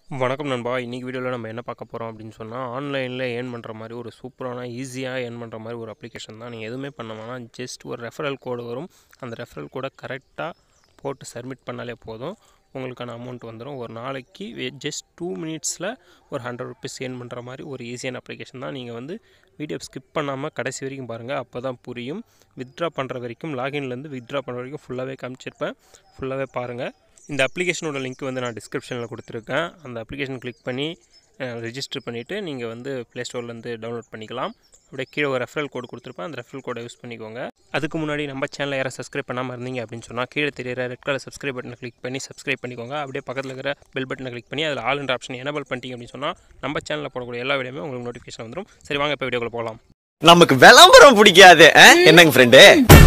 வணக்கம் நண்பா இன்றைக்கி வீடியோவில் நம்ம என்ன பார்க்க போகிறோம் அப்படின்னு சொன்னால் ஆன்லைனில் ஏர்ன் பண்ணுற மாதிரி ஒரு சூப்பரான ஈஸியாக ஏர்ன் பண்ணுற மாதிரி ஒரு அப்ளிகேஷன் தான் நீங்கள் எதுவுமே பண்ண வேணாம் ஜஸ்ட் ஒரு ரெஃபரல் கோடு வரும் அந்த ரெஃபரல் கோடை கரெக்டாக போட்டு சப்மிட் பண்ணாலே போதும் உங்களுக்கான அமௌண்ட் வந்துடும் ஒரு நாளைக்கு ஜஸ்ட் டூ மினிட்ஸில் ஒரு ஹண்ட்ரட் ருபீஸ் ஏர்ன் பண்ணுற மாதிரி ஒரு ஈஸியான அப்ளிகேஷன் தான் நீங்கள் வந்து வீடியோ ஸ்கிப் பண்ணாமல் கடைசி வரைக்கும் பாருங்கள் அப்போ தான் புரியும் வித்ட்ரா பண்ணுற வரைக்கும் லாகின்லேருந்து வித்ட்ரா பண்ணுற வரைக்கும் ஃபுல்லாகவே காமிச்சிருப்பேன் ஃபுல்லாகவே பாருங்கள் இந்த அப்ளிகேஷனோட லிங்க் வந்து நான் டிஸ்கிரிப்ஷனில் கொடுத்துருக்கேன் அந்த அப்ளிகேஷன் கிளிக் பண்ணி ரெஜிஸ்டர் பண்ணிவிட்டு நீங்கள் வந்து ப்ளே ஸ்டோர்லேருந்து டவுன்லோட் பண்ணிக்கலாம் அப்படியே கீழே ஒரு ரெஃபரல் கோடு கொடுத்துருப்பேன் அந்த ரெஃபரல் கோடை யூஸ் பண்ணிக்கோங்க அதுக்கு முன்னாடி நம்ம சேனலில் யாரும் சப்ஸ்கிரைப் பண்ணாமல் இருந்தீங்க அப்படின்னு சொன்னால் கீழே தெரியிற ரெட் கலர் சப்ஸ்கிரைப் பட்டனை கிளிக் பண்ணி சப்ஸ்கிரைப் பண்ணிக்கோங்க அப்படியே பக்கத்தில் இருக்கிற பெல் பட்டனை கிளிக் பண்ணி அதில் ஆல் என்ற ஆப்ஷன் எனபிள் பண்ணிட்டீங்க அப்படின்னு சொன்னால் நம்ம சேனலில் போடக்கூடிய எல்லா வீடியோமே உங்களுக்கு நோட்டிஃபிகேஷன் வந்துடும் சரி வாங்க இப்போ வீடியோக்குள்ள போகலாம் நமக்கு விளம்பரம் பிடிக்காது ஆ? என்னங்க ஃப்ரெண்டு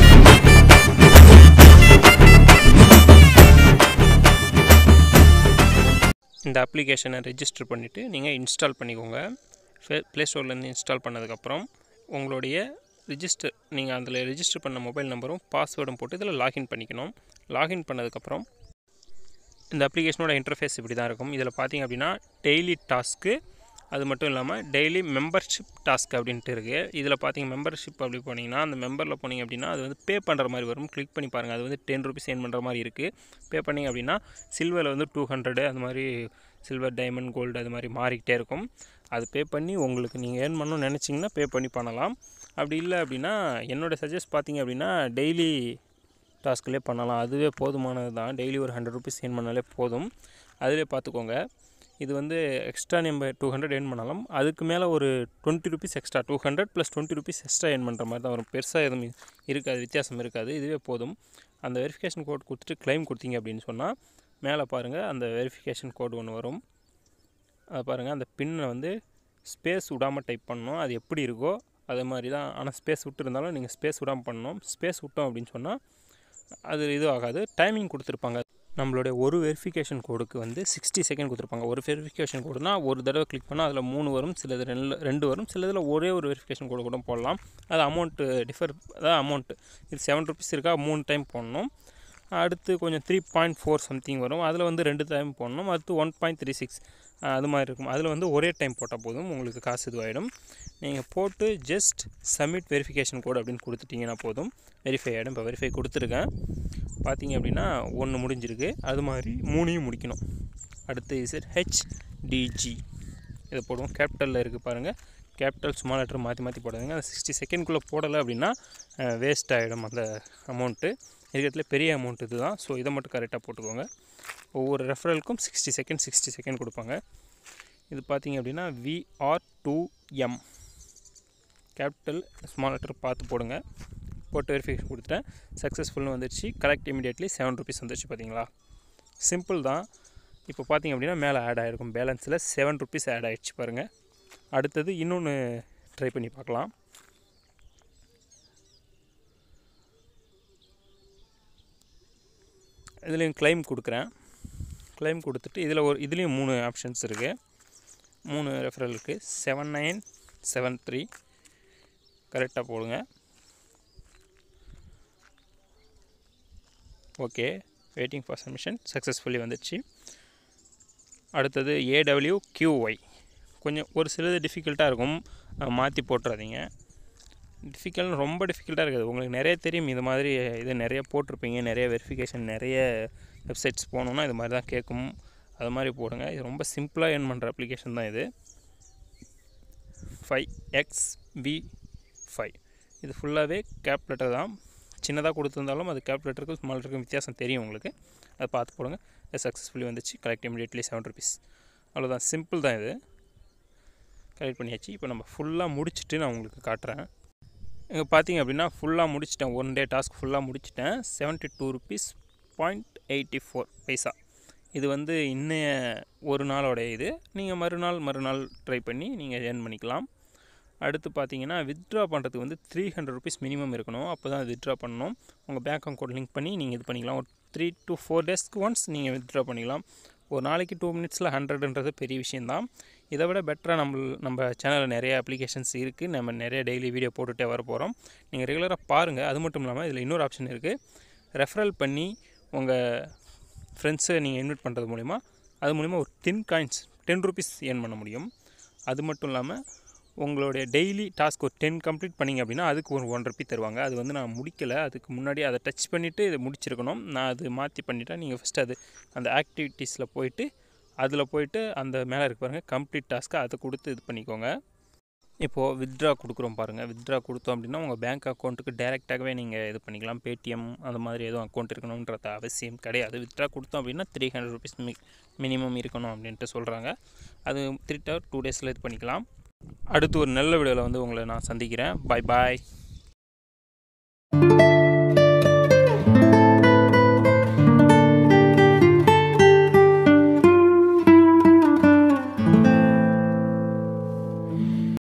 இந்த அப்ளிகேஷனை ரெஜிஸ்டர் பண்ணிவிட்டு நீங்கள் இன்ஸ்டால் பண்ணிக்கோங்க ப்ளே ஸ்டோர்லேருந்து இன்ஸ்டால் பண்ணதுக்கப்புறம் உங்களுடைய ரிஜிஸ்டர் நீங்கள் அதில் ரெஜிஸ்டர் பண்ண மொபைல் நம்பரும் பாஸ்வேர்டும் போட்டு இதில் லாகின் பண்ணிக்கணும் லாகின் பண்ணதுக்கப்புறம் இந்த அப்ளிகேஷனோட இன்டர்ஃபேஸ் இப்படி தான் இருக்கும் இதில் பார்த்தீங்க அப்படின்னா டெய்லி டாஸ்க்கு அது மட்டும் இல்லாமல் டெய்லி மெம்பர்ஷிப் டாஸ்க் அப்படின்ட்டு இருக்குது இதில் பார்த்தீங்க மெம்பர்ஷிப் அப்படி போனீங்கன்னா அந்த மெம்பரில் போனீங்க அப்படின்னா அது வந்து பே பண்ணுற மாதிரி வரும் கிளிக் பண்ணி பாருங்கள் அது வந்து டென் ருபீஸ் ஏர்ன் பண்ணுற மாதிரி இருக்குது பே பண்ணிங்க அப்படின்னா சில்வரில் வந்து டூ ஹண்ட்ரடு அந்த மாதிரி சில்வர் டைமண்ட் கோல்டு அது மாதிரி மாறிக்கிட்டே இருக்கும் அது பே பண்ணி உங்களுக்கு நீங்கள் ஏர்ன் பண்ணணும்னு நினச்சிங்கன்னா பே பண்ணி பண்ணலாம் அப்படி இல்லை அப்படின்னா என்னோடய சஜஸ்ட் பார்த்தீங்க அப்படின்னா டெய்லி டாஸ்க்லேயே பண்ணலாம் அதுவே போதுமானது தான் டெய்லி ஒரு ஹண்ட்ரட் ருபீஸ் ஏர்ன் பண்ணாலே போதும் அதிலே பார்த்துக்கோங்க இது வந்து எக்ஸ்ட்ரா நம்ம டூ ஹண்ட்ரட் ஏர்ன் பண்ணலாம் அதுக்கு மேலே ஒரு twenty rupees extra two hundred plus twenty rupees extra earn பண்ணுற மாதிரி தான் வரும் பெருசாக எதுவும் இருக்காது வித்தியாசம் இருக்காது இதுவே போதும் அந்த வெரிஃபிகேஷன் கோட் கொடுத்துட்டு க்ளைம் கொடுத்தீங்க அப்படின்னு சொன்னால் மேலே பாருங்கள் அந்த வெரிஃபிகேஷன் கோடு ஒன்று வரும் அதை பாருங்கள் அந்த பின்னை வந்து ஸ்பேஸ் விடாமல் டைப் பண்ணணும் அது எப்படி இருக்கோ அதே மாதிரி தான் ஆனால் ஸ்பேஸ் விட்டு இருந்தாலும் நீங்கள் ஸ்பேஸ் விடாமல் பண்ணணும் ஸ்பேஸ் விட்டோம் அப்படின்னு சொன்னால் அது இது ஆகாது டைமிங் கொடுத்துருப்பாங்க நம்மளுடைய ஒரு வெரிஃபிகேஷன் கோடுக்கு வந்து சிக்ஸ்டி செகண்ட் கொடுத்துருப்பாங்க ஒரு வெரிஃபிகேஷன் கோடுனா ஒரு தடவை கிளிக் பண்ணால் அதில் மூணு வரும் சிலது ரெண்டு ரெண்டு வரும் சிலதில் ஒரே ஒரு வெரிஃபிகேஷன் கோடு கூட போடலாம் அது அமௌண்ட்டு டிஃபர் அதான் அமௌண்ட்டு இது செவன் ருபீஸ் இருக்கா மூணு டைம் போடணும் அடுத்து கொஞ்சம் த்ரீ பாயிண்ட் ஃபோர் சம்திங் வரும் அதில் வந்து ரெண்டு டைம் போடணும் அடுத்து ஒன் பாயிண்ட் த்ரீ சிக்ஸ் அது மாதிரி இருக்கும் அதில் வந்து ஒரே டைம் போட்டால் போதும் உங்களுக்கு காசு இதுவாகிடும் நீங்கள் போட்டு ஜஸ்ட் சப்மிட் வெரிஃபிகேஷன் கோட் அப்படின்னு கொடுத்துட்டிங்கன்னா போதும் வெரிஃபை ஆகிடும் இப்போ வெரிஃபை கொடுத்துருக்கேன் பார்த்தீங்க அப்படின்னா ஒன்று முடிஞ்சிருக்கு அது மாதிரி மூணையும் முடிக்கணும் அடுத்து இசட் ஹெச்டிஜி இதை போடுவோம் கேபிட்டலில் இருக்குது பாருங்கள் கேபிட்டல் ஸ்மால் லெட்டர் மாற்றி மாற்றி போடாதுங்க அந்த சிக்ஸ்டி செகண்ட்குள்ளே போடலை அப்படின்னா வேஸ்ட் ஆகிடும் அந்த அமௌண்ட்டு இருக்கிறதுல பெரிய அமௌண்ட் இது தான் ஸோ இதை மட்டும் கரெக்டாக போட்டுக்கோங்க ஒவ்வொரு ரெஃபரலுக்கும் சிக்ஸ்டி செகண்ட் சிக்ஸ்டி செகண்ட் கொடுப்பாங்க இது பார்த்தீங்க அப்படின்னா VR two M capital small letter பார்த்து போடுங்க போட்டு வெரிஃபிகேஷன் கொடுத்துட்டேன் சக்ஸஸ்ஃபுல்னு வந்துடுச்சு கரெக்ட் இமீடியட்லி செவன் ருபீஸ் வந்துடுச்சு பார்த்தீங்களா சிம்பிள் தான் இப்போ பார்த்தீங்க அப்படின்னா மேலே ஆட் ஆகிருக்கும் பேலன்ஸில் செவன் ருபீஸ் ஆட் ஆகிடுச்சு பாருங்கள் அடுத்தது இன்னொன்று ட்ரை பண்ணி பார்க்கலாம் இதுலேயும் கிளைம் கொடுக்குறேன் கிளைம் கொடுத்துட்டு இதில் ஒரு இதுலேயும் மூணு ஆப்ஷன்ஸ் இருக்குது மூணு ரெஃபரல் இருக்குது செவன் நைன் செவன் த்ரீ கரெக்டாக போடுங்க okay waiting for submission successfully வந்துடுச்சு அடுத்தது ஏடபிள்யூ கியூஒய் கொஞ்சம் ஒரு சிலது டிஃபிகல்ட்டாக இருக்கும் மாற்றி போட்டுறாதீங்க டிஃபிகல்ட் ரொம்ப டிஃபிகல்ட்டாக இருக்குது உங்களுக்கு நிறைய தெரியும் இது மாதிரி இது நிறைய போட்டிருப்பீங்க நிறைய வெரிஃபிகேஷன் நிறைய வெப்சைட்ஸ் போகணுன்னா இது மாதிரி தான் கேட்கும் அது மாதிரி போடுங்க இது ரொம்ப சிம்பிளாக ஏர்ன் பண்ணுற அப்ளிகேஷன் தான் இது ஃபைவ் எக்ஸ் வி ஃபைவ் இது ஃபுல்லாகவே கேப் லெட்டர் தான் சின்னதாக கொடுத்துருந்தாலும் அது கேப் லெட்டருக்கும் ஸ்மால் லெட்டருக்கும் வித்தியாசம் தெரியும் உங்களுக்கு அதை பார்த்து போடுங்க அது சக்ஸஸ்ஃபுல்லி வந்துச்சு கலெக்ட் இமீடியட்லி செவன் ருபீஸ் அவ்வளோதான் சிம்பிள் தான் இது கலெக்ட் பண்ணியாச்சு இப்போ நம்ம ஃபுல்லாக முடிச்சுட்டு நான் உங்களுக்கு காட்டுறேன் இங்கே பார்த்தீங்க அப்படின்னா ஃபுல்லாக முடிச்சிட்டேன் ஒன் டே டாஸ்க் ஃபுல்லாக முடிச்சிட்டேன் seventy two rupees point eighty four paisa இது வந்து இன்னைய ஒரு நாளோட இது நீங்கள் மறுநாள் மறுநாள் ட்ரை பண்ணி நீங்கள் ஏர்ன் பண்ணிக்கலாம் அடுத்து பார்த்தீங்கன்னா வித்ட்ரா பண்ணுறதுக்கு வந்து த்ரீ ஹண்ட்ரட் ருபீஸ் மினிமம் இருக்கணும் அப்போ தான் வித்ட்ரா பண்ணணும் உங்கள் பேங்க் அக்கௌண்ட் லிங்க் பண்ணி நீங்கள் இது பண்ணிக்கலாம் ஒரு த்ரீ டு ஃபோர் டேஸ்க்கு ஒன்ஸ் நீங்கள் வித்ட்ரா பண்ணிக்கலாம் ஒரு நாளைக்கு டூ மினிட்ஸில் ஹண்ட்ரட்ன்றது பெரிய விஷயந்தான் இதை விட பெட்டராக நம்ம நம்ம சேனலில் நிறைய அப்ளிகேஷன்ஸ் இருக்குது நம்ம நிறைய டெய்லி வீடியோ போட்டுகிட்டே வர போகிறோம் நீங்கள் ரெகுலராக பாருங்கள் அது மட்டும் இல்லாமல் இதில் இன்னொரு ஆப்ஷன் இருக்குது ரெஃபரல் பண்ணி உங்கள் ஃப்ரெண்ட்ஸை நீங்கள் இன்வைட் பண்ணுறது மூலிமா அது மூலிமா ஒரு ten coins ten rupees earn பண்ண முடியும் அது மட்டும் இல்லாமல் உங்களுடைய டெய்லி டாஸ்க் ஒரு டென் கம்ப்ளீட் பண்ணிங்க அப்படின்னா அதுக்கு ஒரு ஒன் ருபி தருவாங்க அது வந்து நான் முடிக்கலை அதுக்கு முன்னாடி அதை டச் பண்ணிவிட்டு இதை முடிச்சிருக்கணும் நான் அது மாற்றி பண்ணிட்டேன் நீங்கள் ஃபஸ்ட்டு அது அந்த ஆக்டிவிட்டீஸில் போயிட்டு அதில் போயிட்டு அந்த மேலே இருக்கு பாருங்கள் கம்ப்ளீட் டாஸ்க்கை அதை கொடுத்து இது பண்ணிக்கோங்க இப்போது வித்ட்ரா கொடுக்குறோம் பாருங்கள் வித்ட்ரா கொடுத்தோம் அப்படின்னா உங்கள் பேங்க் அக்கௌண்ட்டுக்கு டேரெக்டாகவே நீங்கள் இது பண்ணிக்கலாம் பேடிஎம் அந்த மாதிரி எதுவும் அக்கௌண்ட் இருக்கணுன்றது அவசியம் கிடையாது வித்ட்ரா கொடுத்தோம் அப்படின்னா த்ரீ ஹண்ட்ரட் ருபீஸ் மி மினிமம் இருக்கணும் அப்படின்ட்டு சொல்கிறாங்க அது த்ரீ டவர் டூ டேஸில் இது பண்ணிக்கலாம் அடுத்து ஒரு நல்ல வீடியோவில் வந்து உங்களை நான் சந்திக்கிறேன் பாய் பாய்